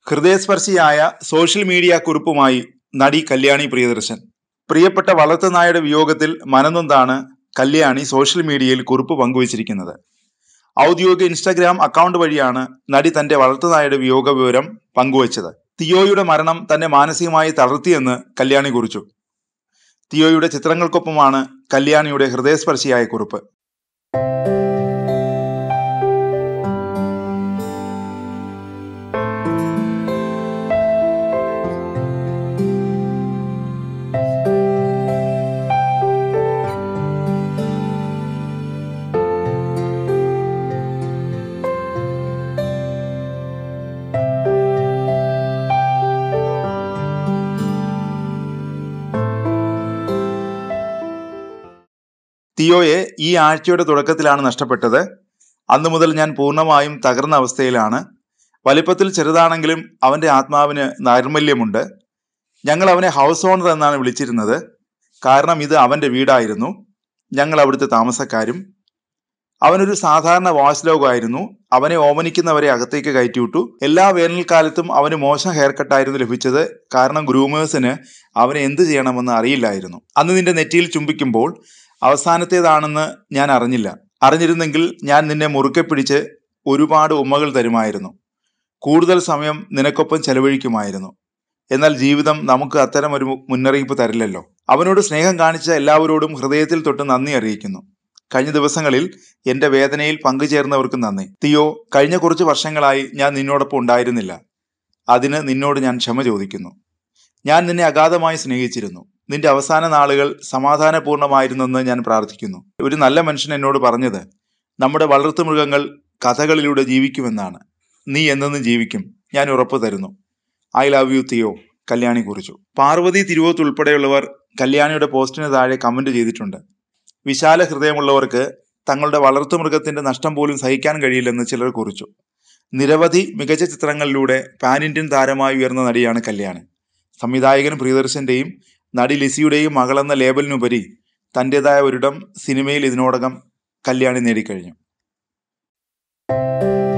ഹൃദയസ്പർശിയായ social media കുറിപ്പുമായി നടി കല്യാണി പ്രിയദർശൻ പ്രിയപ്പെട്ട വളർത്തുനായുടെ വിയോഗത്തിൽ മനനൊന്താണ് കല്യാണി സോഷ്യൽ മീഡിയയിൽ കുറിപ്പ് പങ്കുവച്ചിരിക്കുന്നത് ഔദ്യോഗിക ഇൻസ്റ്റാഗ്രാം അക്കൗണ്ട് വഴിയാണ് നടി തന്റെ വളർത്തുനായുടെ വിയോഗ വിവരം പങ്കുവച്ചത് തിയോയുടെ മരണം തന്നെ മാനസികമായി തളർത്തിയെന്ന് കല്യാണി കുറിച്ചു തിയോയുടെ ചിത്രങ്ങൾക്കൊപ്പമാണ് കല്യാണിയുടെ ഹൃദയസ്പർശിയായ കുറിപ്പ് തിയോയെ ഈ ആഴ്ചയുടെ തുടക്കത്തിലാണ് നഷ്ടപ്പെട്ടത് അന്നു മുതൽ ഞാൻ പൂർണ്ണമായും തകർന്ന അവസ്ഥയിലാണ് വലിപ്പത്തിൽ ചെറുതാണെങ്കിലും അവന്റെ ആത്മാവിന് നൈർമല്യമുണ്ട് ഞങ്ങൾ അവനെ ഹൗസ് ഓണർ എന്നാണ് വിളിച്ചിരുന്നത് കാരണം ഇത് അവന്റെ വീടായിരുന്നു ഞങ്ങൾ അവിടുത്തെ താമസക്കാരും അവനൊരു സാധാരണ വാച്ച് ഡോഗ് ആയിരുന്നു അവനെ ഓമനിക്കുന്നവരെ അകത്തേക്ക് കയറ്റിവിട്ടു എല്ലാ വേനൽക്കാലത്തും അവന് മോശം ഹെയർ കട്ടായിരുന്നു ലഭിച്ചത് കാരണം ഗ്രൂമേഴ്സിന് അവനെ എന്ത് ചെയ്യണമെന്ന് അറിയില്ലായിരുന്നു അന്ന് നിന്റെ നെറ്റിയിൽ ചുംബിക്കുമ്പോൾ അവസാനത്തേതാണെന്ന് ഞാൻ അറിഞ്ഞില്ല അറിഞ്ഞിരുന്നെങ്കിൽ ഞാൻ നിന്നെ മുറുക്കെ പിടിച്ച് ഒരുപാട് ഉമ്മകൾ തരുമായിരുന്നു കൂടുതൽ സമയം നിനക്കൊപ്പം ചെലവഴിക്കുമായിരുന്നു എന്നാൽ ജീവിതം നമുക്ക് അത്തരം ഒരു മുന്നറിയിപ്പ് തരില്ലല്ലോ അവനോട് സ്നേഹം കാണിച്ച എല്ലാവരോടും ഹൃദയത്തിൽ തൊട്ട് നന്ദി അറിയിക്കുന്നു കഴിഞ്ഞ ദിവസങ്ങളിൽ എന്റെ വേദനയിൽ പങ്കുചേർന്നവർക്ക് നന്ദി തിയോ കഴിഞ്ഞ കുറച്ച് വർഷങ്ങളായി ഞാൻ നിന്നോടൊപ്പം ഉണ്ടായിരുന്നില്ല അതിന് നിന്നോട് ഞാൻ ക്ഷമ ചോദിക്കുന്നു ഞാൻ നിന്നെ അഗാധമായി സ്നേഹിച്ചിരുന്നു നിന്റെ അവസാന നാളുകൾ സമാധാനപൂർണമായിരുന്നെന്ന് ഞാൻ പ്രാർത്ഥിക്കുന്നു ഒരു നല്ല മനുഷ്യൻ എന്നോട് പറഞ്ഞത് നമ്മുടെ വളർത്തുമൃഗങ്ങൾ കഥകളിലൂടെ ജീവിക്കുമെന്നാണ് നീ എന്നെന്നും ജീവിക്കും ഞാൻ ഉറപ്പു തരുന്നു I love you Theo Kalyani കുറിച്ചു പാർവതി തിരുവോത്ത് ഉൾപ്പെടെയുള്ളവർ കല്യാണിയുടെ പോസ്റ്റിന് താഴെ കമന്റ് ചെയ്തിട്ടുണ്ട് വിശാല ഹൃദയമുള്ളവർക്ക് തങ്ങളുടെ വളർത്തുമൃഗത്തിന്റെ നഷ്ടം പോലും സഹിക്കാൻ കഴിയില്ലെന്ന് ചിലർ കുറിച്ചു നിരവധി മികച്ച ചിത്രങ്ങളിലൂടെ പാൻ ഇന്ത്യൻ താരമായി ഉയർന്ന നടിയാണ് കല്യാണി സംവിധായകൻ പ്രിയദർശന്റെയും നടി ലിസിയുടെയും മകളെന്ന ലേബലിനുപരി തൻ്റെതായ ഒരിടം സിനിമയിൽ ഇതിനോടകം കല്യാണി നേടിക്കഴിഞ്ഞു